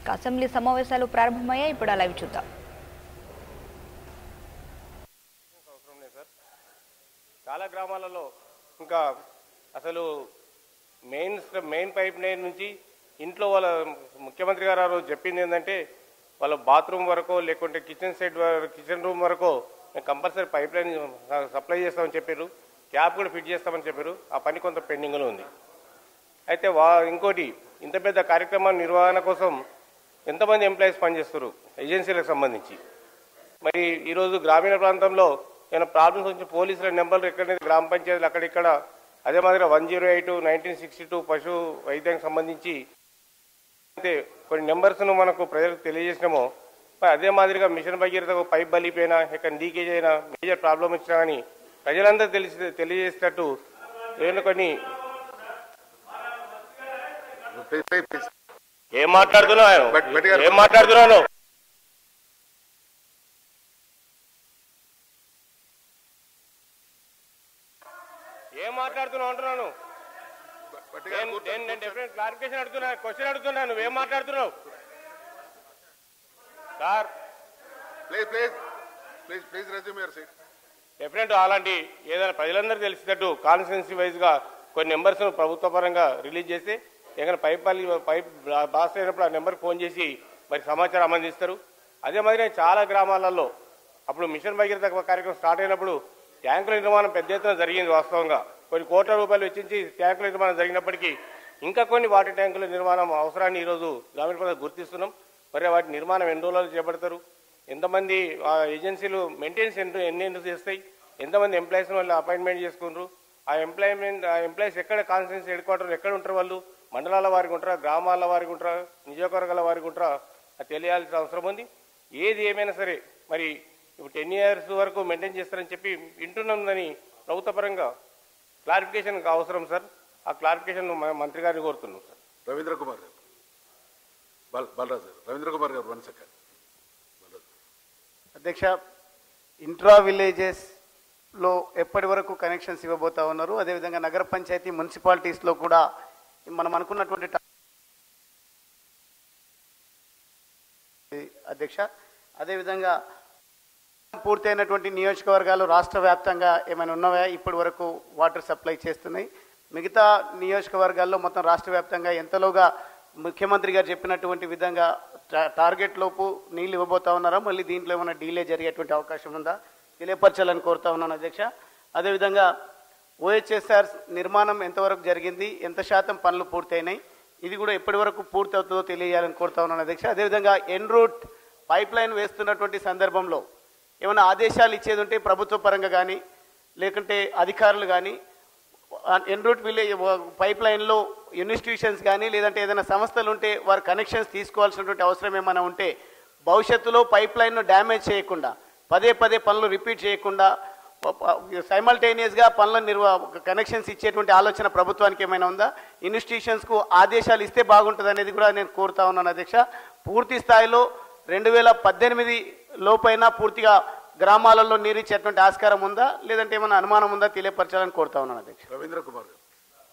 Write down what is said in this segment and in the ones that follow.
ఇక అసెంబ్లీ సమావేశాలు ప్రారంభమయ్యాయి ఇప్పుడు ఆ లైవ్ చూద్దాం అవసరం లేదు సార్ చాలా గ్రామాలలో ఇంకా అసలు మెయిన్ మెయిన్ పైప్ లైన్ నుంచి ఇంట్లో వాళ్ళ ముఖ్యమంత్రి గారు ఆ రోజు చెప్పింది ఏంటంటే వాళ్ళ బాత్రూమ్ వరకు లేకుంటే కిచెన్ సెట్ కిచెన్ రూమ్ వరకు మేము కంపల్సరీ పైప్ లైన్ సప్లై చేస్తామని చెప్పారు క్యాప్ కూడా ఫిట్ చేస్తామని చెప్పారు ఆ పని కొంత పెండింగ్లో ఉంది అయితే వా ఇంకోటి ఇంత పెద్ద కార్యక్రమాల నిర్వహణ కోసం ఎంతమంది ఎంప్లాయీస్ పనిచేస్తారు ఏజెన్సీలకు సంబంధించి మరి ఈరోజు గ్రామీణ ప్రాంతంలో ఏమైనా ప్రాబ్లమ్స్ వచ్చి పోలీసుల నెంబర్లు ఎక్కడ గ్రామ పంచాయతీలు అక్కడిక్కడ అదే మాదిరిగా one zero eight nineteen sixty two పశు వైద్యానికి సంబంధించి అయితే కొన్ని నెంబర్స్ను మనకు ప్రజలకు తెలియజేసినామో మరి అదే మాదిరిగా మిషన్ భగీరథకు పైప్ బలిపోయినా ఇక్కడ లీకేజ్ అయినా మేజర్ ప్రాబ్లం వచ్చినా కానీ ప్రజలందరూ తెలిసి తెలియజేసేటట్టు ఏమైనా కొన్ని ప్లీజ్ ప్లీజ్ ప్లీజ్ ఏం మాట్లాడుతున్నావు బట్- బట్ గారు- ఏం మాట్లాడుతున్నావు ఏం మాట్లాడుతున్నావు అంటున్నాను బట్టి గారు నేను కూర్చో- నేను- నేను డెఫినెట్ క్లారిఫికేషన్ అడుగుతున్నా క్వశ్చన్ అడుగుతున్నా నువ్వేం మాట్లాడుతున్నావు sir please please please please resume your seat definite అలాంటి ఏదైనా ప్రజలందరూ తెలిసినట్టు కాన్స్టిట్యున్సీ వైజ్ గా కొన్ని నెంబర్స్ ప్రభుత్వ పరంగా రిలీజ్ చేస్తే ఏదైనా పైప్ పల్లి- పైప్ బాస్ అయినప్పుడు ఆ నెంబర్కి ఫోన్ చేసి మరి సమాచారం అందిస్తారు అదే మాదిరి చాలా గ్రామాలలో అప్పుడు మిషన్ భగీరథ కార్యక్రమం స్టార్ట్ అయినప్పుడు ట్యాంకుల నిర్మాణం పెద్ద ఎత్తున జరిగింది వాస్తవంగా కొన్ని కోట్ల రూపాయలు వెచ్చించి ట్యాంకుల నిర్మాణం జరిగినప్పటికీ ఇంకా కొన్ని వాటర్ ట్యాంకుల నిర్మాణం అవసరాన్ని ఈరోజు గ్రామీణ ప్రాంతాలు గుర్తిస్తున్నాం మరి వాటి నిర్మాణం ఎన్ని రోజులు చేపడతారు ఎంతమంది ఆ ఏజెన్సీలు మెయింటెనెన్స్ ఎన్ని ఎన్ని ఎన్ని చేస్తాయి ఎంతమంది ఎంప్లాయీస్ వాళ్ళు అపాయింట్మెంట్ చేసుకున్నారు ఆ ఎంప్లాయ్మెంట్ ఆ ఎంప్లాయీస్ ఎక్కడ కాన్స్టిట్యూన్సీ హెడ్ క్వార్టర్ ఎక్కడ ఉంటారు వాళ్ళు మండలాల వారికి ఉంటారా గ్రామాల వారికి ఉంటారా నియోజకవర్గాల వారికి ఉంటారా అది తెలియాల్సిన అవసరం ఉంది ఏది ఏమైనా సరే మరి ఇప్పుడు టెన్ ఇయర్స్ వరకు మెయింటైన్ చేస్తారని చెప్పి వింటున్నదని ప్రభుత్వ పరంగా క్లారిఫికేషన్ అవసరం సార్ ఆ క్లారిఫికేషన్ మంత్రి గారిని కోరుతున్నాం సార్ రవీంద్ర కుమార్ గారు బల్ బలరాజ్ గారు రవీంద్ర కుమార్ గారు వన్ సెకండ్ అధ్యక్ష ఇంట్రా విలేజెస్ లో ఎప్పటి వరకు కనెక్షన్స్ ఇవ్వబోతా ఉన్నారు అదేవిధంగా నగర పంచాయతీ మున్సిపాలిటీస్ లో కూడా మనం అనుకున్నటువంటి టా- అధ్యక్ష అదేవిధంగా పూర్తయినటువంటి నియోజకవర్గాలు రాష్ట్ర వ్యాప్తంగా ఏమైనా ఉన్నాయా ఇప్పటి వరకు వాటర్ సప్లై చేస్తున్నాయి మిగతా నియోజకవర్గాల్లో మొత్తం రాష్ట్ర వ్యాప్తంగా ఎంతలోగా ముఖ్యమంత్రి గారు చెప్పినటువంటి విధంగా టా- టార్గెట్ లోపు నీళ్లు ఇవ్వబోతా ఉన్నారా మళ్ళీ దీంట్లో ఏమైనా డీలే జరిగేటువంటి అవకాశం ఉందా తెలియపరచాలని కోరుతా ఉన్నాను అధ్యక్ష అదేవిధంగా ఓహెచ్ఎస్ఆర్ నిర్మాణం ఎంతవరకు జరిగింది ఎంత శాతం పనులు పూర్తయినాయి ఇది కూడా ఎప్పటి వరకు పూర్తి అవుతుందో తెలియజేయాలని కోరుతా ఉన్నాను అధ్యక్ష అదేవిధంగా ఎన్ రూట్ పైప్ లైన్ వేస్తున్నటువంటి సందర్భంలో ఏమైనా ఆదేశాలు ఇచ్చేది ఉంటే ప్రభుత్వ పరంగా కానీ లేకుంటే అధికారులు కానీ ఎన్ రూట్ విలేజ్ పైప్ లైన్లో ఇన్స్టిట్యూషన్స్ కానీ లేదంటే ఏదైనా సంస్థలు ఉంటే వారు కనెక్షన్స్ తీసుకోవాల్సినటువంటి అవసరం ఏమైనా ఉంటే భవిష్యత్తులో పైప్ లైన్ను డ్యామేజ్ చేయకుండా పదే పదే పనులు రిపీట్ చేయకుండా సైమల్టేనియస్గా పనుల నిర్వా కనెక్షన్స్ ఇచ్చేటువంటి ఆలోచన ప్రభుత్వానికి ఏమైనా ఉందా ఇన్స్టిట్యూషన్స్కు ఆదేశాలు ఇస్తే బాగుంటుంది అనేది కూడా నేను కోరుతా ఉన్నాను అధ్యక్ష పూర్తి స్థాయిలో రెండు వేల పద్దెనిమిది లోపైన పూర్తిగా గ్రామాలలో నీరు ఇచ్చేటువంటి ఆస్కారం ఉందా లేదంటే ఏమైనా అనుమానం ఉందా తెలియపరచాలని కోరుతా ఉన్నాను అధ్యక్ష రవీంద్ర కుమార్ గారు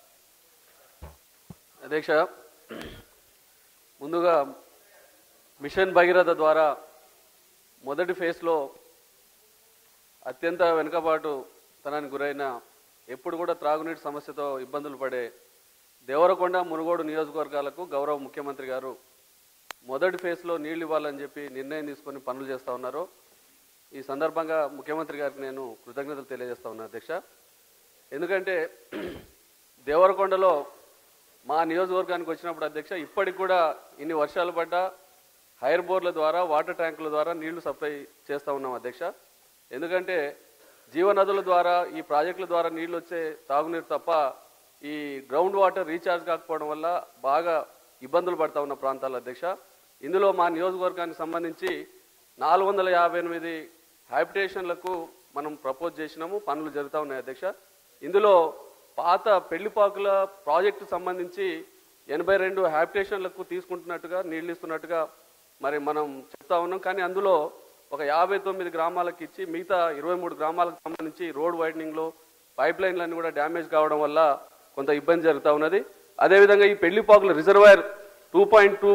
అధ్యక్ష ముందుగా మిషన్ భగీరథ ద్వారా మొదటి ఫేజ్లో అత్యంత వెనుకబాటు తనానికి గురైన ఎప్పుడు కూడా త్రాగునీటి సమస్యతో ఇబ్బందులు పడే దేవరకొండ మునుగోడు నియోజకవర్గాలకు గౌరవ ముఖ్యమంత్రి గారు మొదటి ఫేజ్లో నీళ్లు ఇవ్వాలని చెప్పి నిర్ణయం తీసుకొని పనులు చేస్తూ ఉన్నారు ఈ సందర్భంగా ముఖ్యమంత్రి గారికి నేను కృతజ్ఞతలు తెలియజేస్తా ఉన్నాను అధ్యక్ష ఎందుకంటే దేవరకొండలో మా నియోజకవర్గానికి వచ్చినప్పుడు అధ్యక్ష ఇప్పటికి కూడా ఇన్ని వర్షాలు పడ్డా హైర్ బోర్ల ద్వారా వాటర్ ట్యాంకుల ద్వారా నీళ్లు సప్లై చేస్తూ ఉన్నాం అధ్యక్ష ఎందుకంటే జీవనదుల ద్వారా ఈ ప్రాజెక్టుల ద్వారా నీళ్లు వచ్చే తాగునీరు తప్ప ఈ గ్రౌండ్ వాటర్ రీఛార్జ్ కాకపోవడం వల్ల బాగా ఇబ్బందులు పడతా ఉన్న ప్రాంతాలు అధ్యక్ష ఇందులో మా నియోజకవర్గానికి సంబంధించి నాలుగు వందల యాభై ఎనిమిది హ్యాబిటేషన్లకు మనం ప్రపోజ్ చేసినాము పనులు జరుగుతూ ఉన్నాయి అధ్యక్ష ఇందులో పాత పెళ్లిపాకుల ప్రాజెక్టు సంబంధించి ఎనభై రెండు హ్యాబిటేషన్లకు తీసుకుంటున్నట్టుగా నీళ్లు ఇస్తున్నట్టుగా మరి మనం చెప్తా ఉన్నాం కానీ అందులో ఒక యాభై తొమ్మిది గ్రామాలకు ఇచ్చి మిగతా ఇరవై మూడు గ్రామాలకు సంబంధించి రోడ్ వైడనింగ్లో పైప్ లైన్లన్నీ కూడా డ్యామేజ్ కావడం వల్ల కొంత ఇబ్బంది జరుగుతూ ఉన్నది అదేవిధంగా ఈ పెళ్లిపాకుల రిజర్వాయర్ టూ పాయింట్ టూ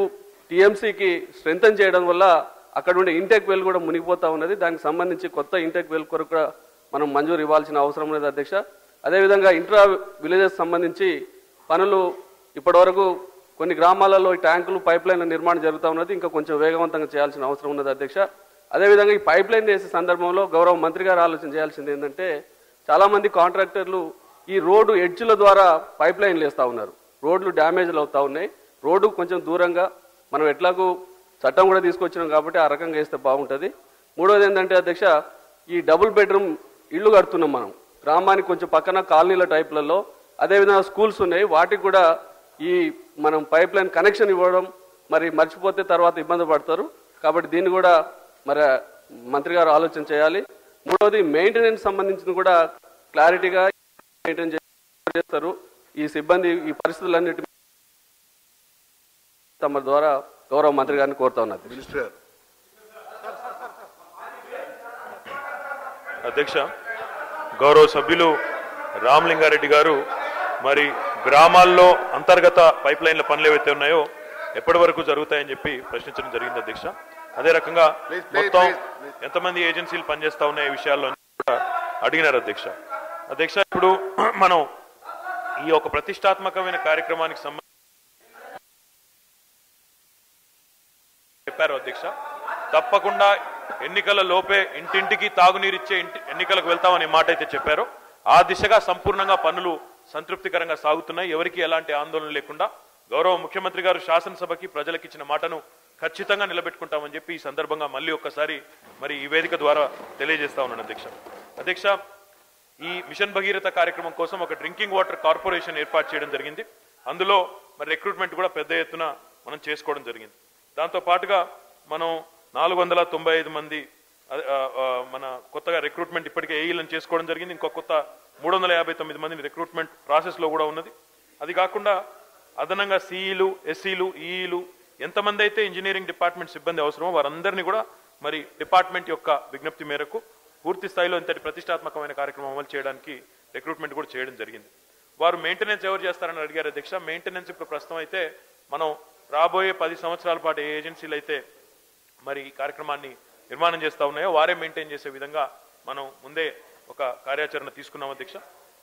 టీఎంసీకి స్ట్రెంగ్తన్ చేయడం వల్ల అక్కడ ఉండే ఇంటెక్ వెల్ కూడా మునిగిపోతా ఉన్నది దానికి సంబంధించి కొత్త ఇంటెక్ వెల్ కొరకు కూడా మనం మంజూరు ఇవ్వాల్సిన అవసరం ఉన్నది అధ్యక్ష అదేవిధంగా ఇంట్రా విలేజెస్ సంబంధించి పనులు ఇప్పటివరకు కొన్ని గ్రామాలలో ఈ ట్యాంకులు పైప్ లైన్ల నిర్మాణం జరుగుతూ ఉన్నది ఇంకా కొంచెం వేగవంతంగా చేయాల్సిన అవసరం ఉన్నది అధ్యక్ష అదేవిధంగా ఈ పైప్ లైన్ వేసే సందర్భంలో గౌరవ మంత్రి గారు ఆలోచన చేయాల్సింది ఏంటంటే చాలా మంది కాంట్రాక్టర్లు ఈ రోడ్డు ఎడ్జ్ల ద్వారా పైప్ లైన్లు వేస్తూ ఉన్నారు రోడ్లు డ్యామేజ్లు అవుతా ఉన్నాయి రోడ్డు కొంచెం దూరంగా మనం ఎట్లాగూ చట్టం కూడా తీసుకొచ్చినాం కాబట్టి ఆ రకంగా వేస్తే బాగుంటుంది మూడోది ఏంటంటే అధ్యక్ష ఈ డబుల్ బెడ్రూమ్ ఇల్లు కడుతున్నాం మనం గ్రామానికి కొంచెం పక్కన కాలనీల టైప్లలో అదేవిధంగా స్కూల్స్ ఉన్నాయి వాటికి కూడా ఈ మనం పైప్ లైన్ కనెక్షన్ ఇవ్వడం మరి మర్చిపోతే తర్వాత ఇబ్బంది పడతారు కాబట్టి దీన్ని కూడా మరి మంత్రి గారు ఆలోచన చేయాలి మూడవది మెయింటెనెన్స్ సంబంధించిన కూడా క్లారిటీగా మెయింటైన్ చేస్తారు ఈ సిబ్బంది ఈ పరిస్థితులన్నిటి తమ ద్వారా గౌరవ మంత్రి గారిని కోరుతా ఉన్నది మినిస్టర్ గారు అధ్యక్ష గౌరవ సభ్యులు రామలింగారెడ్డి గారు మరి గ్రామాల్లో అంతర్గత పైప్ లైన్ల పనులు ఏవైతే ఉన్నాయో ఎప్పటి వరకు జరుగుతాయని చెప్పి ప్రశ్నించడం జరిగింది అధ్యక్ష అదే రకంగా Please, please, మొత్తం please, ఎంతమంది ఏజెన్సీలు పనిచేస్తా ఉన్నాయి ఈ విషయాల్లో కూడా అడిగినారు అధ్యక్ష అధ్యక్ష ఇప్పుడు మనం ఈ ఒక ప్రతిష్టాత్మకమైన కార్యక్రమానికి సంబంధించి చెప్పారు అధ్యక్ష తప్పకుండా ఎన్నికల లోపే ఇంటింటికి తాగునీరిచ్చే ఇంటి ఎన్నికలకు వెళ్తామనే మాట అయితే చెప్పారు ఆ దిశగా సంపూర్ణంగా పనులు సంతృప్తికరంగా సాగుతున్నాయి ఎవరికి ఎలాంటి ఆందోళన లేకుండా గౌరవ ముఖ్యమంత్రి గారు శాసనసభకి ప్రజలకు ఇచ్చిన మాటను ఖచ్చితంగా నిలబెట్టుకుంటామని చెప్పి ఈ సందర్భంగా మళ్ళీ ఒక్కసారి మరి ఈ వేదిక ద్వారా తెలియజేస్తా ఉన్నాను అధ్యక్ష అధ్యక్ష ఈ మిషన్ భగీరథ కార్యక్రమం కోసం ఒక డ్రింకింగ్ వాటర్ కార్పొరేషన్ ఏర్పాటు చేయడం జరిగింది అందులో మరి రిక్రూట్మెంట్ కూడా పెద్ద ఎత్తున మనం చేసుకోవడం జరిగింది దాంతో పాటుగా మనం నాలుగు వందల తొంభై ఐదు మంది ఆ, ఆ, ఆ, మన కొత్తగా రిక్రూట్మెంట్ ఇప్పటికే ఏఈలను చేసుకోవడం జరిగింది ఇంకో కొత్త మూడు వందల యాభై తొమ్మిది మందిని రిక్రూట్మెంట్ ప్రాసెస్ లో కూడా ఉన్నది అది కాకుండా అదనంగా సిఈలు ఎస్సీలు ఈఈలు ఎంతమంది అయితే ఇంజనీరింగ్ డిపార్ట్మెంట్ సిబ్బంది అవసరమో వారందరినీ కూడా మరి డిపార్ట్మెంట్ యొక్క విజ్ఞప్తి మేరకు పూర్తి స్థాయిలో ఇంతటి ప్రతిష్టాత్మకమైన కార్యక్రమం అమలు చేయడానికి రిక్రూట్మెంట్ కూడా చేయడం జరిగింది వారు మెయింటెనెన్స్ ఎవరు చేస్తారని అడిగారు అధ్యక్ష మెయింటెనెన్స్ ఇప్పుడు ప్రస్తుతం అయితే మనం రాబోయే పది సంవత్సరాల పాటు ఏ ఏజెన్సీలు అయితే మరి ఈ కార్యక్రమాన్ని నిర్మాణం చేస్తా ఉన్నాయో వారే మెయింటైన్ చేసే విధంగా మనం ముందే ఒక కార్యాచరణ తీసుకున్నాం అధ్యక్ష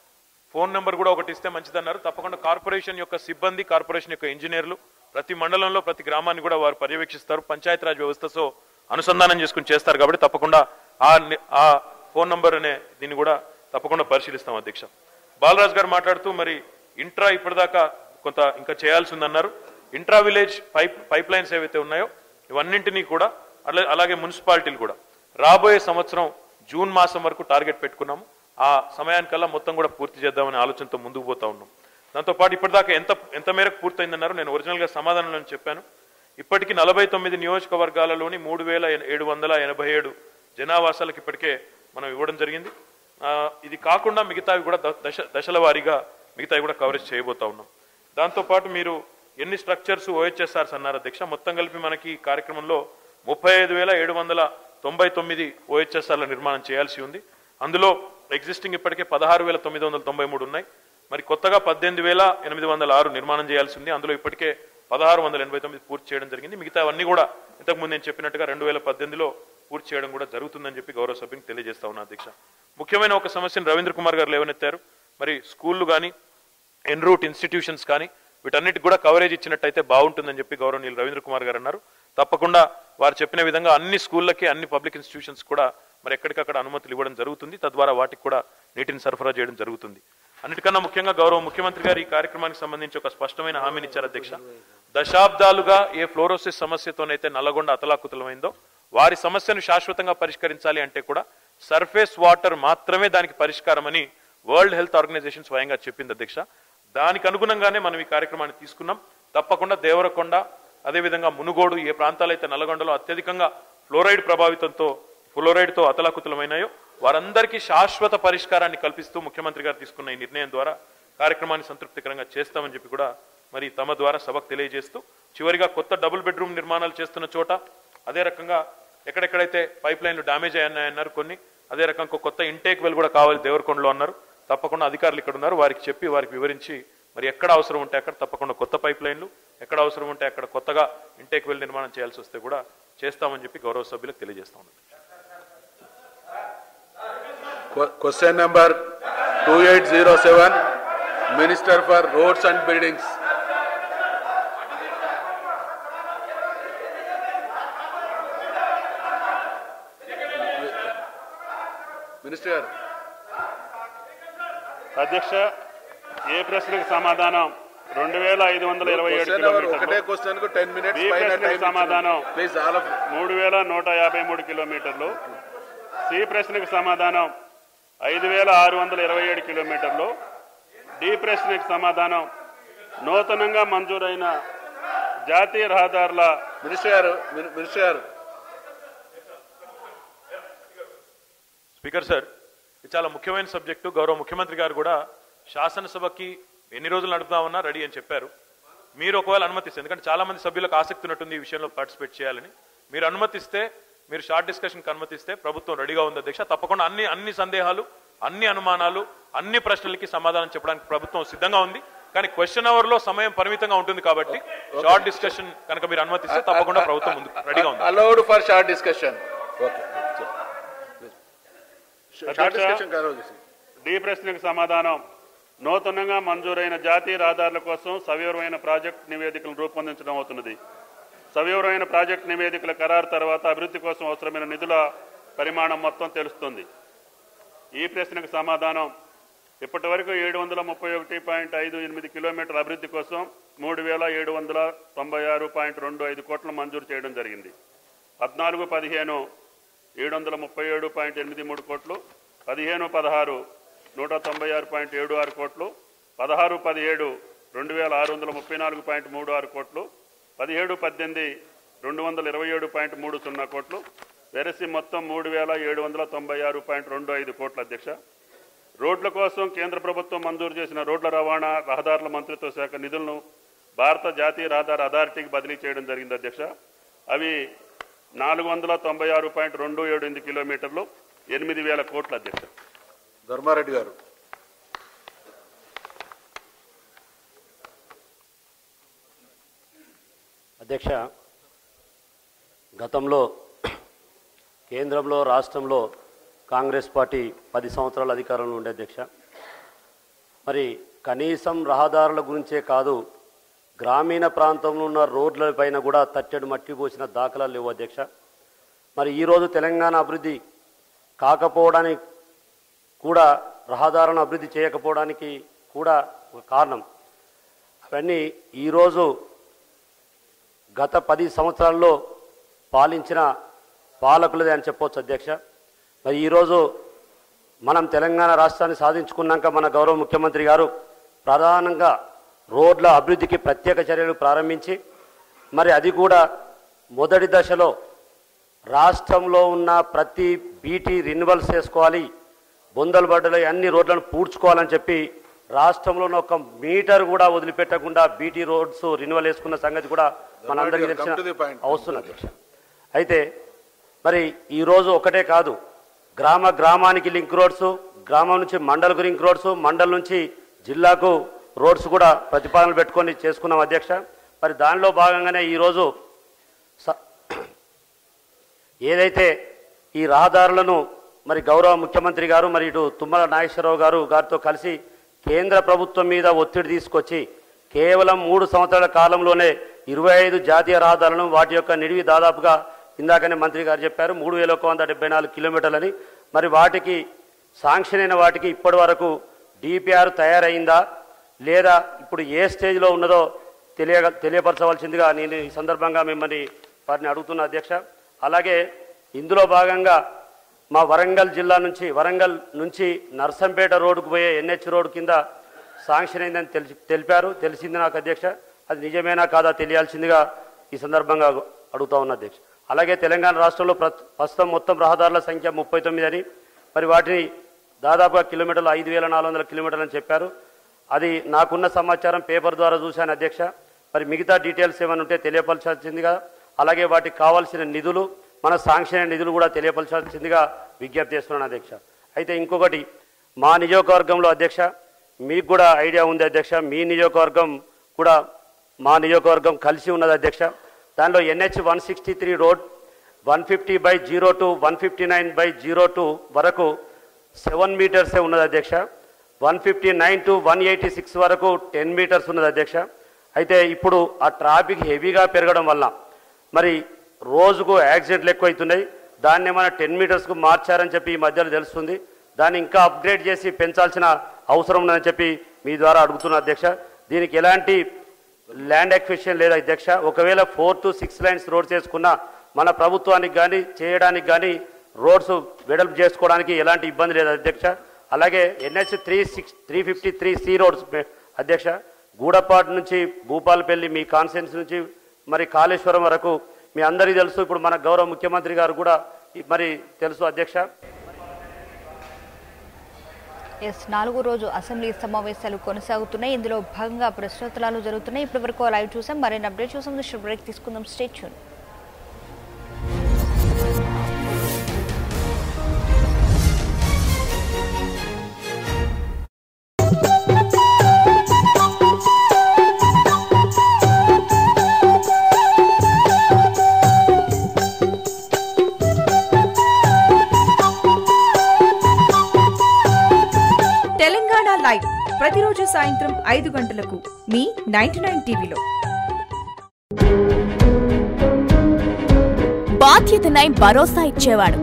ఫోన్ నెంబర్ కూడా ఒకటి ఇస్తే మంచిదన్నారు తప్పకుండా కార్పొరేషన్ యొక్క సిబ్బంది కార్పొరేషన్ యొక్క ఇంజనీర్లు ప్రతి మండలంలో ప్రతి గ్రామాన్ని కూడా వారు పర్యవేక్షిస్తారు పంచాయతీరాజ్ వ్యవస్థతో అనుసంధానం చేసుకుని చేస్తారు కాబట్టి తప్పకుండా ఆ ని- ఆ ఫోన్ నంబర్ అనే దీన్ని కూడా తప్పకుండా పరిశీలిస్తాం అధ్యక్ష బాలరాజ్ గారు మాట్లాడుతూ మరి ఇంట్రా ఇప్పటిదాకా కొంత ఇంకా చేయాల్సి ఉందన్నారు intra village pipe pipe lines ఏవైతే ఉన్నాయో ఇవన్నింటినీ కూడా అలా- అలాగే మున్సిపాలిటీలు కూడా రాబోయే సంవత్సరం జూన్ మాసం వరకు టార్గెట్ పెట్టుకున్నాము ఆ సమయానికల్లా మొత్తం కూడా పూర్తి చేద్దామనే ఆలోచనతో ముందుకు పోతా ఉన్నాం దాంతో పాటు ఇప్పటిదాకా ఎంత ఎంత మేరకు పూర్తయిందన్నారు నేను ఒరిజినల్ గా సమాధానంలో చెప్పాను ఇప్పటికి నలభై తొమ్మిది నియోజకవర్గాలలోని మూడు వేల ఏడు వందల ఎనభై ఏడు జనావాసాలకు ఇప్పటికే మనం ఇవ్వడం జరిగింది ఆ, ఇది కాకుండా మిగతావి కూడా ద- దశ దశల వారీగా మిగతావి కూడా కవరేజ్ చేయబోతా ఉన్నాం దాంతో పాటు మీరు ఎన్ని స్ట్రక్చర్స్ ఓహెచ్ఎస్ఆర్స్ అన్నారు అధ్యక్ష మొత్తం కలిపి మనకి ఈ కార్యక్రమంలో ముప్పై ఐదు వేల ఏడు వందల తొంభై తొమ్మిది ఓహెచ్ఎస్ఆర్ల నిర్మాణం చేయాల్సి ఉంది అందులో ఎగ్జిస్టింగ్ ఇప్పటికే పదహారు వేల తొమ్మిది వందల తొంభై మూడు ఉన్నాయి మరి కొత్తగా పద్దెనిమిది వేల ఎనిమిది వందల ఆరు నిర్మాణం చేయాల్సి ఉంది అందులో ఇప్పటికే పదహారు వందల ఎనభై తొమ్మిది పూర్తి చేయడం జరిగింది మిగతా అవన్నీ కూడా ఇంతకుముందు నేను చెప్పినట్టుగా రెండు వేల పద్దెనిమిదిలో పూర్తి చేయడం కూడా జరుగుతుందని చెప్పి గౌరవ సభ్యునికి తెలియజేస్తా ఉన్నా అధ్యక్ష ముఖ్యమైన ఒక సమస్యను రవీంద్ర కుమార్ గారు లేవనెత్తారు మరి స్కూళ్ళు కానీ ఎన్ రూట్ ఇన్స్టిట్యూషన్స్ కానీ వీటన్నిటికి కూడా కవరేజ్ ఇచ్చినట్టయితే బాగుంటుందని చెప్పి గౌరవనీయులు రవీంద్ర కుమార్ గారు అన్నారు తప్పకుండా వారు చెప్పిన విధంగా అన్ని స్కూళ్ళకి అన్ని పబ్లిక్ ఇన్స్టిట్యూషన్స్ కూడా మరి ఎక్కడికక్కడ అనుమతులు ఇవ్వడం జరుగుతుంది తద్వారా వాటికి కూడా నీటిని సరఫరా చేయడం జరుగుతుంది అన్నిటికన్నా ముఖ్యంగా గౌరవ ముఖ్యమంత్రి గారు ఈ కార్యక్రమానికి సంబంధించి ఒక స్పష్టమైన హామీని ఇచ్చారు అధ్యక్ష దశాబ్దాలుగా ఏ ఫ్లోరోసిస్ సమస్యతోనైతే నల్లగొండ అతలాకుతలమైందో వారి సమస్యను శాశ్వతంగా పరిష్కరించాలి అంటే కూడా సర్ఫేస్ వాటర్ మాత్రమే దానికి పరిష్కారమని వరల్డ్ హెల్త్ ఆర్గనైజేషన్ స్వయంగా చెప్పింది అధ్యక్ష దానికి అనుగుణంగానే మనం ఈ కార్యక్రమాన్ని తీసుకున్నాం తప్పకుండా దేవరకొండ అదేవిధంగా మునుగోడు ఏ ప్రాంతాలైతే నల్లగొండలో అత్యధికంగా ఫ్లోరైడ్ ప్రభావితంతో ఫ్లోరైడ్తో అతలాకుతలమైనాయో వారందరికీ శాశ్వత పరిష్కారాన్ని కల్పిస్తూ ముఖ్యమంత్రి గారు తీసుకున్న ఈ నిర్ణయం ద్వారా కార్యక్రమాన్ని సంతృప్తికరంగా చేస్తామని చెప్పి కూడా మరి తమ ద్వారా సభకు తెలియజేస్తూ చివరిగా కొత్త డబుల్ బెడ్రూమ్ నిర్మాణాలు చేస్తున్న చోట అదే రకంగా ఎక్కడెక్కడైతే పైప్ లైన్లు డ్యామేజ్ అయ్యాయన్నారు కొన్ని అదే రకంగా కొత్త ఇంటేక్ వెల్ కూడా కావాలి దేవరకొండలో అన్నారు తప్పకుండా అధికారులు ఇక్కడ ఉన్నారు వారికి చెప్పి వారికి వివరించి మరి ఎక్కడ అవసరం ఉంటే అక్కడ తప్పకుండా కొత్త పైప్ లైన్లు ఎక్కడ అవసరం ఉంటే అక్కడ కొత్తగా ఇంటేక్ వెల్ నిర్మాణం చేయాల్సి వస్తే కూడా చేస్తామని చెప్పి గౌరవ సభ్యులకు తెలియజేస్తా ఉన్నాను question number two eight zero seven minister for roads and buildings minister గారు అధ్యక్ష ఏ ప్రశ్నకు సమాధానం రెండు వేల ఐదు వందల ఇరవై ఏడు క్వశ్చన్ నెంబర్ ఒకటే కిలోమీటర్లు క్వశ్చన్ కు టెన్ మినిట్స్ ఈ పైన ప్రశ్నకు టైం సమాధానం. ప్లీజ్ ఆల్ ఆఫ్ మూడు వేల నూట యాభై మూడు కిలోమీటర్లు సి ప్రశ్నకు సమాధానం ఐదు వేల ఆరు వందల ఇరవై ఏడు కిలోమీటర్లు డి ప్రశ్నకు సమాధానం నూతనంగా మంజూరైన జాతీయ రహదారుల మినిస్టర్ గారు మిని- మినిస్టర్ గారు స్పీకర్ సార్ ఇది చాలా ముఖ్యమైన సబ్జెక్టు గౌరవ ముఖ్యమంత్రి గారు కూడా శాసనసభకి ఎన్ని రోజులు నడుపుదామన్నా రెడీ అని చెప్పారు మీరు ఒకవేళ అనుమతిస్తే ఎందుకంటే చాలా మంది సభ్యులకు ఆసక్తి ఉన్నట్టుంది ఈ విషయంలో పార్టిసిపేట్ చేయాలని మీరు అనుమతిస్తే మీరు షార్ట్ డిస్కషన్కి అనుమతిస్తే ప్రభుత్వం రెడీగా ఉంది అధ్యక్ష తప్పకుండా అన్ని అన్ని సందేహాలు అన్ని అనుమానాలు అన్ని ప్రశ్నలకి సమాధానం చెప్పడానికి ప్రభుత్వం సిద్ధంగా ఉంది కానీ క్వశ్చన్ అవర్ లో సమయం పరిమితంగా ఉంటుంది కాబట్టి షార్ట్ డిస్కషన్ కనుక మీరు అనుమతిస్తే తప్పకుండా ప్రభుత్వం ముందు రెడీగా ఉంది allowed for short discussion okay short అధ్యక్ష. డిస్కషన్ కాదు డి ప్రశ్నకు సమాధానం నూతనంగా మంజూరైన జాతీయ రహదారుల కోసం సవివరమైన ప్రాజెక్ట్ నివేదికలను రూపొందించడం అవుతున్నది సవివరమైన ప్రాజెక్ట్ నివేదికల ఖరారు తర్వాత అభివృద్ధి కోసం అవసరమైన నిధుల పరిమాణం మొత్తం తెలుస్తుంది ఈ ప్రశ్నకు సమాధానం ఇప్పటి వరకు ఏడు వందల ముప్పై ఒకటి పాయింట్ ఐదు ఎనిమిది కిలోమీటర్ల అభివృద్ధి కోసం మూడు వేల ఏడు వందల తొంభై ఆరు పాయింట్ రెండు ఐదు కోట్లు మంజూరు చేయడం జరిగింది పద్నాలుగు పదిహేను ఏడు వందల ముప్పై ఏడు పాయింట్ ఎనిమిది మూడు కోట్లు పదిహేను పదహారు నూట తొంభై ఆరు పాయింట్ ఏడు ఆరు కోట్లు పదహారు పదిహేడు రెండు వేల ఆరు వందల ముప్పై నాలుగు పాయింట్ మూడు ఆరు కోట్లు పదిహేడు పద్దెనిమిది రెండు వందల ఇరవై ఏడు పాయింట్ మూడు సున్నా కోట్లు వెరసి మొత్తం మూడు వేల ఏడు వందల తొంభై ఆరు పాయింట్ రెండు ఐదు కోట్ల అధ్యక్ష రోడ్ల కోసం కేంద్ర ప్రభుత్వం మంజూరు చేసిన రోడ్ల రవాణా రహదారుల మంత్రిత్వ శాఖ నిధులను భారత జాతీయ రహదారి అథారిటీకి బదిలీ చేయడం జరిగింది అధ్యక్ష అవి నాలుగు వందల తొంభై ఆరు పాయింట్ రెండు ఏడు ఎనిమిది కిలోమీటర్లు ఎనిమిది వేల కోట్ల అధ్యక్ష ధర్మారెడ్డి గారు అధ్యక్ష గతంలో కేంద్రంలో రాష్ట్రంలో కాంగ్రెస్ పార్టీ పది సంవత్సరాల అధికారంలో ఉండే అధ్యక్ష మరి కనీసం రహదారుల గురించే కాదు గ్రామీణ ప్రాంతంలో ఉన్న రోడ్ల పైన కూడా తట్టెడు మట్టి పోసిన దాఖలాలు లేవు అధ్యక్ష మరి ఈరోజు తెలంగాణ అభివృద్ధి కాకపోవడానికి కూడా రహదారులను అభివృద్ధి చేయకపోవడానికి కూడా ఒక కారణం అవన్నీ ఈరోజు గత పది సంవత్సరాల్లో పాలించిన పాలకులదే అని చెప్పొచ్చు అధ్యక్ష మరి ఈరోజు మనం తెలంగాణ రాష్ట్రాన్ని సాధించుకున్నాక మన గౌరవ ముఖ్యమంత్రి గారు ప్రధానంగా రోడ్ల అభివృద్ధికి ప్రత్యేక చర్యలు ప్రారంభించి మరి అది కూడా మొదటి దశలో రాష్ట్రంలో ఉన్న ప్రతి బీటీ రెన్యువల్స్ చేసుకోవాలి బొందలు బడ్డలు అన్ని రోడ్లను పూడ్చుకోవాలని చెప్పి రాష్ట్రంలో ఉన్న ఒక మీటర్ కూడా వదిలిపెట్టకుండా బీటీ రోడ్స్ రెన్యువల్ వేసుకున్న సంగతి కూడా మనందరికీ Come to the తెలిసిన point. అవసరం అధ్యక్ష అయితే మరి ఈరోజు ఒకటే కాదు గ్రామ గ్రామానికి లింక్ రోడ్స్ గ్రామం నుంచి మండలకు లింక్ రోడ్స్ మండల్ నుంచి జిల్లాకు రోడ్స్ కూడా ప్రతిపాదనలు పెట్టుకొని చేసుకున్నాం అధ్యక్ష మరి దానిలో భాగంగానే ఈరోజు స- ఏదైతే ఈ రహదారులను మరి గౌరవ ముఖ్యమంత్రి గారు మరి ఇటు తుమ్మల నాగేశ్వరరావు గారు గారితో కలిసి కేంద్ర ప్రభుత్వం మీద ఒత్తిడి తీసుకొచ్చి కేవలం మూడు సంవత్సరాల కాలంలోనే ఇరవై ఐదు జాతీయ రహదారులను వాటి యొక్క నిడివి దాదాపుగా ఇందాకనే మంత్రి గారు చెప్పారు మూడు వేల ఒక వంద డెబ్బై నాలుగు కిలోమీటర్లని మరి వాటికి శాంక్షన్ అయిన వాటికి ఇప్పటి వరకు డిపిఆర్ తయారైందా లేదా ఇప్పుడు ఏ స్టేజ్లో ఉన్నదో తెలియ తెలియపరచవలసిందిగా నేను ఈ సందర్భంగా మిమ్మల్ని వారిని అడుగుతున్న అధ్యక్ష అలాగే ఇందులో భాగంగా మా వరంగల్ జిల్లా నుంచి వరంగల్ నుంచి నర్సంపేట రోడ్డుకు పోయే ఎన్హెచ్ రోడ్ కింద శాంక్షన్ అయిందని తెలిసి తెలిపారు తెలిసింది నాకు అధ్యక్ష అది నిజమేనా కాదా తెలియాల్సిందిగా ఈ సందర్భంగా అడుగుతా ఉన్నా అధ్యక్ష అలాగే తెలంగాణ రాష్ట్రంలో ప్రస్తు- ప్రస్తుతం మొత్తం రహదారుల సంఖ్య ముప్పై తొమ్మిది అని మరి వాటిని దాదాపుగా కిలోమీటర్లు ఐదు వేల నాలుగు వందల కిలోమీటర్లు అని చెప్పారు అది నాకున్న సమాచారం పేపర్ ద్వారా చూశాను అధ్యక్ష మరి మిగతా డీటెయిల్స్ ఏమైనా ఉంటే తెలియపరచాల్సిందిగా అలాగే వాటికి కావాల్సిన నిధులు మన శాంక్షన్ అయిన నిధులు కూడా తెలియపరచాల్సిందిగా విజ్ఞప్తి చేస్తున్నాను అధ్యక్ష అయితే ఇంకొకటి మా నియోజకవర్గంలో అధ్యక్ష మీకు కూడా ఐడియా ఉంది అధ్యక్ష మీ నియోజకవర్గం కూడా మా నియోజకవర్గం కలిసి ఉన్నది అధ్యక్ష దానిలో NH one sixty three road one fifty by zero two one fifty nine by zero two వరకు సెవెన్ మీటర్సే ఉన్నది అధ్యక్ష one fifty nine to one eighty six వరకు టెన్ మీటర్స్ ఉన్నది అధ్యక్ష అయితే ఇప్పుడు ఆ ట్రాఫిక్ హెవీగా పెరగడం వల్ల మరి రోజుకు యాక్సిడెంట్లు ఎక్కువవుతున్నాయి దాన్ని ఏమైనా టెన్ మీటర్స్కు మార్చారని చెప్పి ఈ మధ్యలో తెలుస్తుంది దాన్ని ఇంకా అప్గ్రేడ్ చేసి పెంచాల్సిన అవసరం ఉందని చెప్పి మీ ద్వారా అడుగుతున్నా అధ్యక్ష దీనికి ఎలాంటి ల్యాండ్ ఎక్విషన్ లేదు అధ్యక్ష ఒకవేళ four to six lines roads వేసుకున్నా మన ప్రభుత్వానికి కానీ చేయడానికి కానీ రోడ్స్ వెడల్పు చేసుకోవడానికి ఎలాంటి ఇబ్బంది లేదు అధ్యక్ష అలాగే NH three six three fifty three C roads అధ్యక్ష గూడపాటు నుంచి భూపాలపల్లి మీ కాన్స్టిట్యున్సీ నుంచి మరి కాళేశ్వరం వరకు మీ అందరికీ తెలుసు ఇప్పుడు మన గౌరవ ముఖ్యమంత్రి గారు కూడా ఈ- మరి తెలుసు అధ్యక్ష ఎస్ నాలుగో రోజు అసెంబ్లీ సమావేశాలు కొనసాగుతున్నాయి ఇందులో భాగంగా ప్రశ్నోత్తరాలు జరుగుతున్నాయి ఇప్పటి వరకు లైవ్ చూసాం మరిన్ని అప్డేట్ చూసాం బ్రేక్ తీసుకుందాం స్టేట్ చూన్ తెలంగాణ లైవ్ ప్రతిరోజు సాయంత్రం ఐదు గంటలకు మీ నైన్టీ నైన్ టీవీలో బాధ్యతనై భరోసా ఇచ్చేవాడు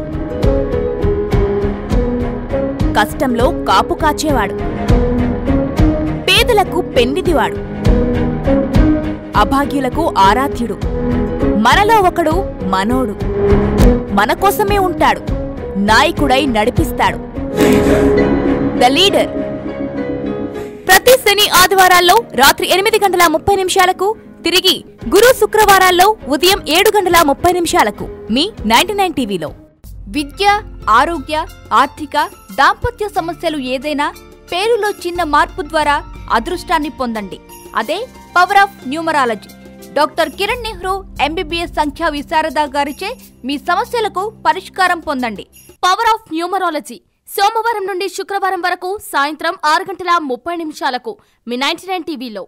కష్టంలో కాపు కాచేవాడు పేదలకు పెన్నిదివాడు అభాగ్యులకు ఆరాధ్యుడు మనలో ఒకడు మనోడు మన కోసమే ఉంటాడు నాయకుడై నడిపిస్తాడు ద లీడర్ ప్రతి శని ఆదివారాల్లో రాత్రి ఎనిమిది గంటల ముప్పై నిమిషాలకు తిరిగి గురు శుక్రవారాల్లో ఉదయం ఏడు గంటల ముప్పై నిమిషాలకు మీ నైన్టీ నైన్ టీవీలో విద్య ఆరోగ్య ఆర్థిక దాంపత్య సమస్యలు ఏదైనా పేరులో చిన్న మార్పు ద్వారా అదృష్టాన్ని పొందండి అదే power of numerology doctor Kiran Nehru MBBS సంఖ్యా విశారద గారిచే మీ సమస్యలకు పరిష్కారం పొందండి పవర్ ఆఫ్ న్యూమరాలజీ సోమవారం నుండి శుక్రవారం వరకు సాయంత్రం ఆరు గంటల ముప్పై నిమిషాలకు మీ నైన్టీ నైన్ టీవీలో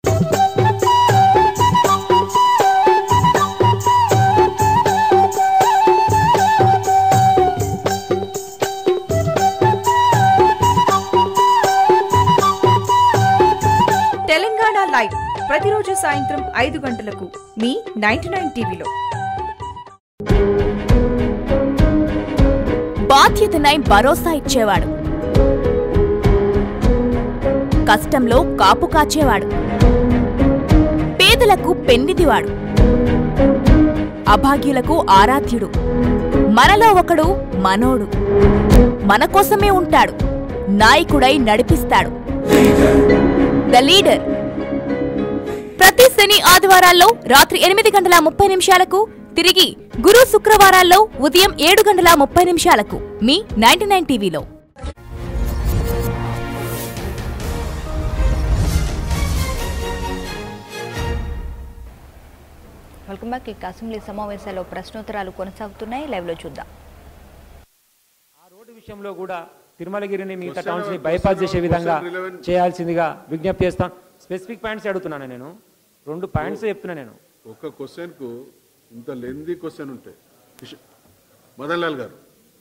తెలంగాణ లైవ్ ప్రతిరోజు సాయంత్రం ఐదు గంటలకు మీ నైన్టీ నైన్ టీవీలో బాధ్యతనై భరోసా ఇచ్చేవాడు కష్టంలో కాపు కాచేవాడు పేదలకు పెన్నిదివాడు అభాగ్యులకు ఆరాధ్యుడు మనలో ఒకడు మనోడు మన కోసమే ఉంటాడు నాయకుడై నడిపిస్తాడు ద లీడర్ ప్రతి శని ఆదివారాల్లో రాత్రి ఎనిమిది గంటల ముప్పై నిమిషాలకు తిరిగి గురు శుక్రవారాల్లో ఉదయం ఏడు గంటల ముప్పై నిమిషాలకు మీ నైన్టీ నైన్ టీవీలో వెల్కమ్ బ్యాక్ ఇక అసెంబ్లీ సమావేశాల్లో ప్రశ్నోత్తరాలు కొనసాగుతున్నాయి లైవ్ లో చూద్దాం రోడ్డు విషయంలో కూడా తిరుమలగిరిని మిగతా టౌన్స్ ని బైపాస్ చేసే విధంగా చేయాల్సిందిగా విజ్ఞప్తి చేస్తాను స్పెసిఫిక్ పాయింట్స్ అడుగుతున్నాను నేను రెండు పాయింట్స్ చెప్తున్నా నేను ఒక క్వశ్చన్కు ఇంత లెందీ క్వశ్చన్ ఉంటాయి కిష- మదన్ లాల్ గారు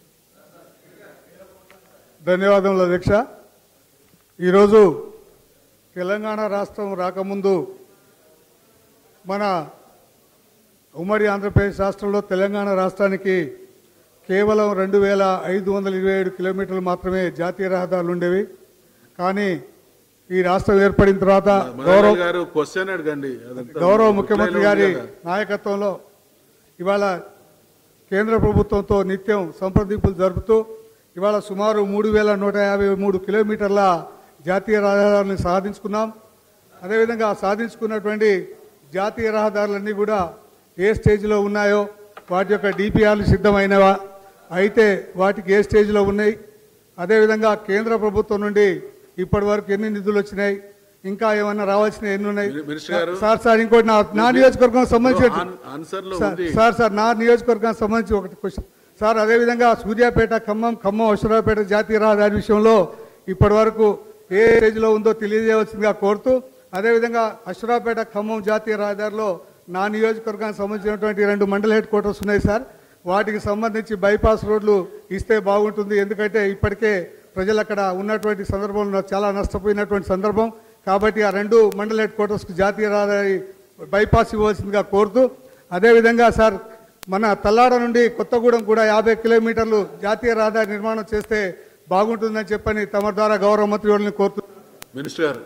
ధన్యవాదములు అధ్యక్ష ఈరోజు తెలంగాణ రాష్ట్రం రాకముందు మన ఉమ్మడి ఆంధ్రప్రదేశ్ రాష్ట్రంలో తెలంగాణ రాష్ట్రానికి కేవలం రెండు వేల ఐదు వందల ఇరవై ఏడు కిలోమీటర్లు మాత్రమే జాతీయ రహదారులు ఉండేవి కానీ ఈ రాష్ట్రం ఏర్పడిన తర్వాత మదన్ గౌరవ లాల్ గారు క్వశ్చన్ అడగండి అదంతా గౌరవ రిప్లైలో ముఖ్యమంత్రి ఉంది గారి కదా. నాయకత్వంలో ఇవాళ కేంద్ర ప్రభుత్వంతో నిత్యం సంప్రదింపులు జరుపుతూ ఇవాళ సుమారు మూడు వేల నూట యాభై మూడు కిలోమీటర్ల జాతీయ రహదారులను సాధించుకున్నాం అదేవిధంగా ఆ సాధించుకున్నటువంటి జాతీయ రహదారులన్నీ కూడా ఏ స్టేజ్లో ఉన్నాయో వాటి యొక్క డిపిఆర్లు సిద్ధమైనవా అయితే వాటికి ఏ స్టేజ్లో ఉన్నాయి అదేవిధంగా కేంద్ర ప్రభుత్వం నుండి ఇప్పటి వరకు ఎన్ని నిధులు వచ్చినాయి ఇంకా ఏమన్నా రావాల్సిన ఎన్ని ఉన్నాయి మినిస్టర్ గారు. సార్ సార్ ఇంకోటి నా నా నియోజకవర్గం సంబంధించి ఆన్- ఆన్సర్లో సార్, ఉంది. సార్ సార్ నా నియోజకవర్గానికి సంబంధించి ఒకటి క్వశ్చన్ సార్ అదేవిధంగా సూర్యాపేట ఖమ్మం ఖమ్మం అశ్వరాపేట జాతీయ రహదారి విషయంలో ఇప్పటి వరకు ఏ స్టేజ్లో ఉందో తెలియజేయవలసిందిగా కోరుతూ అదేవిధంగా అశ్వరాపేట ఖమ్మం జాతీయ రహదారిలో నా నియోజకవర్గానికి సంబంధించినటువంటి రెండు మండల హెడ్ క్వార్టర్స్ ఉన్నాయి సార్ వాటికి సంబంధించి బైపాస్ రోడ్లు ఇస్తే బాగుంటుంది ఎందుకంటే ఇప్పటికే ప్రజలు అక్కడ ఉన్నటువంటి సందర్భంలో చాలా నష్టపోయినటువంటి సందర్భం కాబట్టి ఆ రెండు మండల హెడ్ క్వార్టర్స్కి జాతీయ రహదారి బైపాస్ ఇవ్వాల్సిందిగా కోరుతూ అదేవిధంగా సార్ మన తల్లాడ నుండి కొత్తగూడెం కూడా యాభై కిలోమీటర్లు జాతీయ రహదారి నిర్మాణం చేస్తే బాగుంటుందని చెప్పని తమ ద్వారా గౌరవ మంత్రి వాళ్ళని కోరుతూ మినిస్టర్ గారు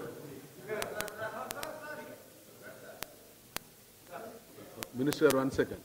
మినిస్టర్ గారు వన్ సెకండ్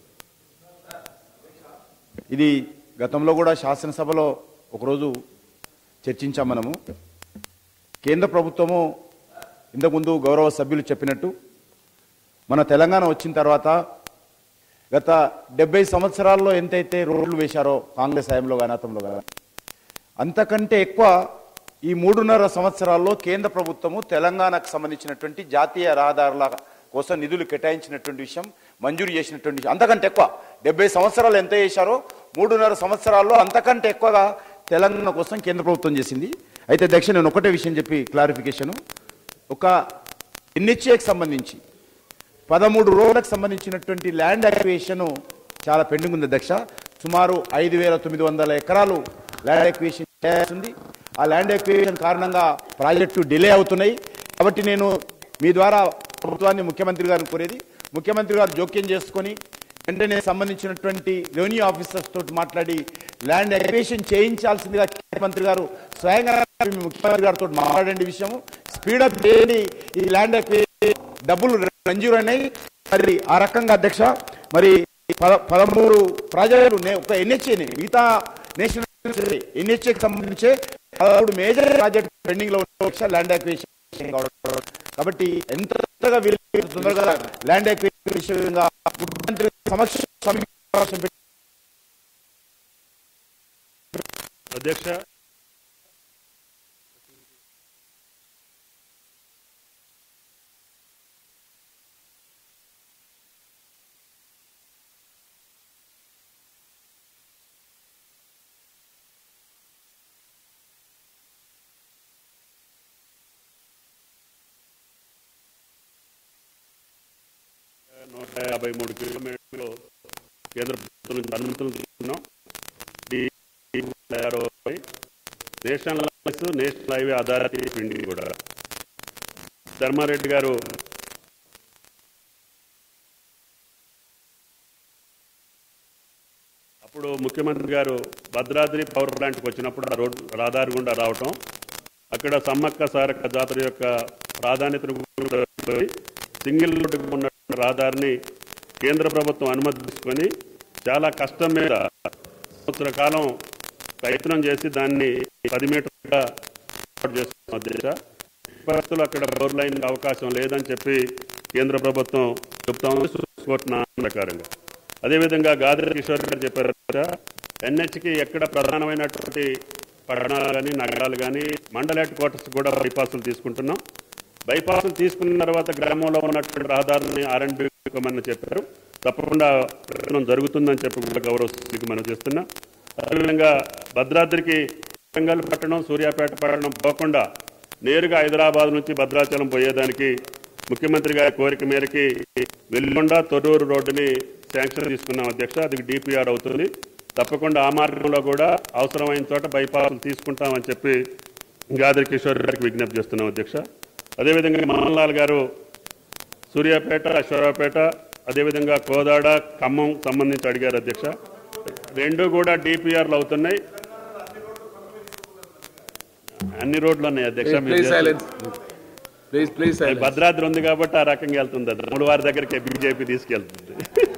ఇది గతంలో కూడా శాసనసభలో ఒకరోజు చర్చించాం మనము కేంద్ర ప్రభుత్వము ఇంతకుముందు గౌరవ సభ్యులు చెప్పినట్టు మన తెలంగాణ వచ్చిన తర్వాత గత డెబ్బై సంవత్సరాల్లో ఎంతైతే రోడ్లు వేశారో కాంగ్రెస్ హయాంలో కానీ అతంలో కానీ అంతకంటే ఎక్కువ ఈ మూడున్నర సంవత్సరాల్లో కేంద్ర ప్రభుత్వము తెలంగాణకు సంబంధించినటువంటి జాతీయ రహదారుల కోసం నిధులు కేటాయించినటువంటి విషయం మంజూరు చేసినటువంటి విషయం అంతకంటే ఎక్కువ డెబ్బై సంవత్సరాలు ఎంత చేశారో మూడున్నర సంవత్సరాల్లో అంతకంటే ఎక్కువగా తెలంగాణ కోసం కేంద్ర ప్రభుత్వం చేసింది అయితే దక్షిణ నేను ఒకటే విషయం చెప్పి క్లారిఫికేషను ఒక ఎన్హెచ్ఏకి సంబంధించి పదమూడు రోడ్లకు సంబంధించినటువంటి ల్యాండ్ అక్విజిషన్ చాలా పెండింగ్ ఉంది అధ్యక్ష సుమారు ఐదు వేల తొమ్మిది వందల ఎకరాలు ల్యాండ్ అక్విజిషన్ చేయాల్సింది ఆ ల్యాండ్ అక్విజిషన్ కారణంగా ప్రాజెక్టు డిలే అవుతున్నాయి కాబట్టి నేను మీ ద్వారా ప్రభుత్వాన్ని ముఖ్యమంత్రి గారిని కోరేది ముఖ్యమంత్రి గారు జోక్యం చేసుకొని వెంటనే సంబంధించినటువంటి రెవెన్యూ ఆఫీసర్స్ తోటి మాట్లాడి ల్యాండ్ అక్విజిషన్ చేయించాల్సిందిగా ముఖ్యమంత్రి గారు స్వయంగా మీ ముఖ్యమంత్రి గారితో మాట్లాడండి విషయము స్పీడప్ చేయండి ఈ ల్యాండ్ అక్విజిషన్ డబ్బులు మంజూరు అయినాయి మరి ఆ రకంగా అధ్యక్ష మరి పద పదమూడు ప్రాజెక్టులు నే- ఒక ఎన్హెచ్ఏని మిగతా నేషనల్ ఎన్హెచ్ఏకి సంబంధించే పదమూడు మేజర్ ప్రాజెక్ట్ పెండింగ్ లో ఉన్న అధ్యక్ష ల్యాండ్ అక్విజిషన్ కావడం. కాబట్టి ఎంతగా వీలు తొందరగా ల్యాండ్ అక్విజిషన్ ముఖ్యమంత్రి సమక్ష సమీక్ష పెట్టి అధ్యక్ష నూట యాభై మూడు కిలోమీటర్లు కేంద్ర ప్రభుత్వం నుంచి అనుమతులు తీసుకున్నాం ఈ తయారవుతాయి national highways national highway authority పిండి కూడా ధర్మారెడ్డి గారు అప్పుడు ముఖ్యమంత్రి గారు భద్రాద్రి పవర్ ప్లాంట్కి వచ్చినప్పుడు ఆ రోడ్ రహదారి గుండా రావటం అక్కడ సమ్మక్క సారక్క జాతర యొక్క ప్రాధాన్యతను గుర్తించి సింగిల్ రోడ్డుకు ఉన్న రహదారిని కేంద్ర ప్రభుత్వం అనుమతి తీసుకొని చాలా కష్టం మీద సంవత్సర కాలం ప్రయత్నం చేసి దాన్ని పది మీటర్గా ఏర్పాటు చేస్తున్నాం అధ్యక్ష పరిస్థితులు అక్కడ బోర్ లైన్ అవకాశం లేదని చెప్పి కేంద్ర ప్రభుత్వం చెప్తా ఉంది సుప్రీంకోర్టు నా ప్రకారంగా అదేవిధంగా గాదిరి కిషోర్ గారు చెప్పారు ఎన్హెచ్కి ఎక్కడ ప్రధానమైనటువంటి పట్టణాలు కానీ నగరాలు కానీ మండల హెడ్ క్వార్టర్స్ కూడా బైపాసులు తీసుకుంటున్నాం బైపాసులు తీసుకున్న తర్వాత గ్రామంలో ఉన్నటువంటి రహదారులని ఆర్ఎండ్బి ఇవ్వమని చెప్పారు తప్పకుండా ప్రయత్నం జరుగుతుందని చెప్పి కూడా గౌరవ స్థితికి మనం చేస్తున్నాం అదేవిధంగా భద్రాద్రికి వరంగల్ పట్టణం సూర్యాపేట పట్టణం పోకుండా నేరుగా హైదరాబాద్ నుంచి భద్రాచలం పోయేదానికి ముఖ్యమంత్రి గారి కోరిక మేరకి వెల్లుండ తొర్రూరు రోడ్డుని శాంక్షన్ తీసుకున్నాం అధ్యక్ష అది డిపిఆర్ అవుతుంది తప్పకుండా ఆ మార్గంలో కూడా అవసరమైన చోట బైపాసులు తీసుకుంటామని చెప్పి గాదిరి కిషోర్ గారికి విజ్ఞప్తి చేస్తున్నాం అధ్యక్ష అదేవిధంగా మోహన్లాల్ గారు సూర్యాపేట అశ్వరావుపేట అదేవిధంగా కోదాడ ఖమ్మం సంబంధించి అడిగారు అధ్యక్ష రెండు కూడా డిపిఆర్లు అవుతున్నాయి అన్ని రోడ్లు ఉన్నాయి అధ్యక్ష మీరు ప్లీజ్ చేస్తున్న- సైలెన్స్ ప్లీజ్ ప్లీజ్ అది భద్రాద్రి ఉంది కాబట్టి ఆ రకంగా వెళ్తుంది అది మూడు వారి దగ్గరికి బీజేపీ తీసుకెళ్తుంది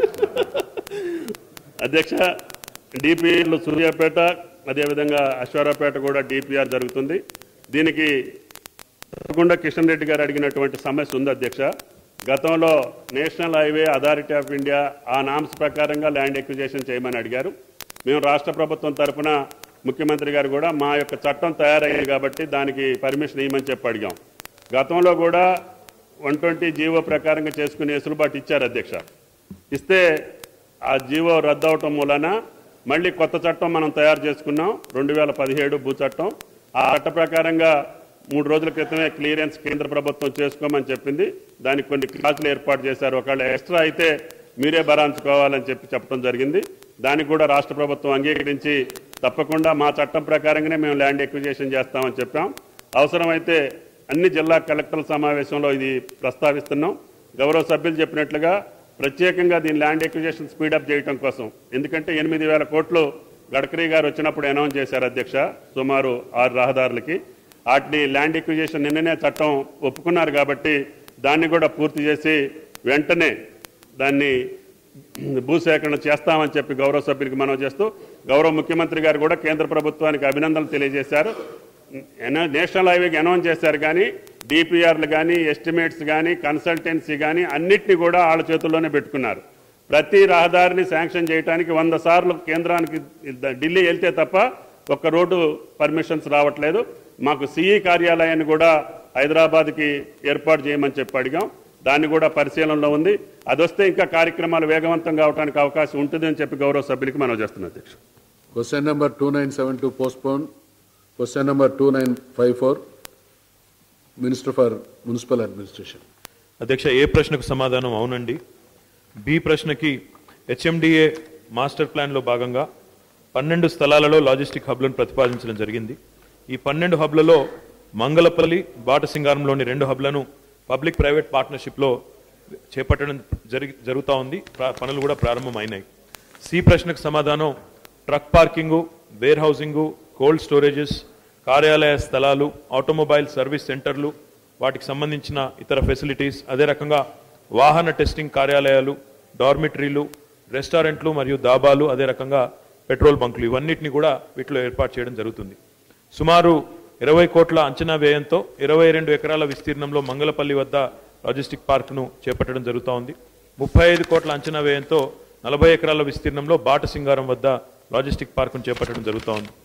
అధ్యక్ష డిపిఆర్లు సూర్యాపేట అదేవిధంగా అశ్వారాపేట కూడా డిపిఆర్ జరుగుతుంది దీనికి తప్పకుండా కిషన్ రెడ్డి గారు అడిగినటువంటి సమస్య ఉంది అధ్యక్ష గతంలో national highway authority of India ఆ నామ్స్ ప్రకారంగా ల్యాండ్ ఎక్విజేషన్ చేయమని అడిగారు మేము రాష్ట్ర ప్రభుత్వం తరఫున ముఖ్యమంత్రి గారు కూడా మా యొక్క చట్టం తయారయ్యింది కాబట్టి దానికి పర్మిషన్ ఇవ్వమని చెప్పి అడిగాం గతంలో కూడా వన్ ట్వంటీ జీవో ప్రకారంగా చేసుకునే వెసులుబాటు ఇచ్చారు అధ్యక్ష ఇస్తే ఆ జీవో రద్దు అవటం మూలన మళ్ళీ కొత్త చట్టం మనం తయారు చేసుకున్నాం రెండు వేల పదిహేడు భూ చట్టం ఆ చట్ట ప్రకారంగా మూడు రోజుల క్రితమే క్లియరెన్స్ కేంద్ర ప్రభుత్వం చేసుకోమని చెప్పింది దానికి కొన్ని క్లాసులు ఏర్పాటు చేశారు ఒకవేళ ఎక్స్ట్రా అయితే మీరే భరాంచుకోవాలని చెప్పి చెప్పడం జరిగింది దానికి కూడా రాష్ట్ర ప్రభుత్వం అంగీకరించి తప్పకుండా మా చట్టం ప్రకారంగానే మేము ల్యాండ్ ఎక్విజేషన్ చేస్తామని చెప్పాం అవసరమైతే అన్ని జిల్లా కలెక్టర్ల సమావేశంలో ఇది ప్రస్తావిస్తున్నాం గౌరవ సభ్యులు చెప్పినట్లుగా ప్రత్యేకంగా దీని ల్యాండ్ ఎక్విజేషన్ స్పీడప్ చేయడం కోసం ఎందుకంటే ఎనిమిది వేల కోట్లు గడ్కరీ గారు వచ్చినప్పుడు అనౌన్స్ చేశారు అధ్యక్ష సుమారు ఆరు రహదారులకి వాటిని ల్యాండ్ ఎక్విజేషన్ నిన్ననే చట్టం ఒప్పుకున్నారు కాబట్టి దాన్ని కూడా పూర్తి చేసి వెంటనే దాన్ని భూసేకరణ చేస్తామని చెప్పి గౌరవ సభ్యునికి మనం చేస్తూ గౌరవ ముఖ్యమంత్రి గారు కూడా కేంద్ర ప్రభుత్వానికి అభినందనలు తెలియజేశారు ఎన- నేషనల్ హైవేకి అనౌన్స్ చేశారు కానీ డిపిఆర్లు కానీ ఎస్టిమేట్స్ కానీ కన్సల్టెన్సీ కానీ అన్నిటిని కూడా వాళ్ళ చేతుల్లోనే పెట్టుకున్నారు ప్రతి రహదారిని శాంక్షన్ చేయడానికి వంద సార్లు కేంద్రానికి ఢిల్లీ వెళ్తే తప్ప ఒక్క రోడ్డు పర్మిషన్స్ రావట్లేదు మాకు సిఈ కార్యాలయాన్ని కూడా హైదరాబాద్కి ఏర్పాటు చేయమని చెప్పి అడిగాం దాన్ని కూడా పరిశీలనలో ఉంది అది వస్తే ఇంకా కార్యక్రమాలు వేగవంతం కావడానికి అవకాశం ఉంటుందని చెప్పి గౌరవ సభ్యులకి మనం చేస్తున్నాం అధ్యక్ష Question number 2972 postponed. Question number 2954, Minister for Municipal Administration. అధ్యక్ష ఏ ప్రశ్నకు సమాధానం అవునండి బి ప్రశ్నకి హెచ్ఎండిఏ మాస్టర్ ప్లాన్లో భాగంగా పన్నెండు స్థలాలలో లాజిస్టిక్ హబ్లను ప్రతిపాదించడం జరిగింది ఈ పన్నెండు హబ్లలో మంగళపల్లి బాటసింగారంలోని రెండు హబ్లను పబ్లిక్ ప్రైవేట్ పార్ట్నర్షిప్లో చేపట్టడం జరిగి జరుగుతూ ఉంది ప్రా- పనులు కూడా ప్రారంభమైనాయి సి ప్రశ్నకు సమాధానం truck parking warehousing cold storages కార్యాలయ స్థలాలు ఆటోమొబైల్ సర్వీస్ సెంటర్లు వాటికి సంబంధించిన ఇతర ఫెసిలిటీస్ అదే రకంగా వాహన టెస్టింగ్ కార్యాలయాలు డార్మిటరీలు రెస్టారెంట్లు మరియు దాబాలు అదే రకంగా పెట్రోల్ బంకులు ఇవన్నిటిని కూడా వీటిలో ఏర్పాటు చేయడం జరుగుతుంది సుమారు ఇరవై కోట్ల అంచనా వ్యయంతో ఇరవై రెండు ఎకరాల విస్తీర్ణంలో మంగళపల్లి వద్ద లాజిస్టిక్ పార్క్ను చేపట్టడం జరుగుతూ ఉంది ముప్పై ఐదు కోట్ల అంచనా వ్యయంతో నలభై ఎకరాల విస్తీర్ణంలో బాటసింగారం వద్ద లాజిస్టిక్ పార్కును చేపట్టడం జరుగుతూ ఉంది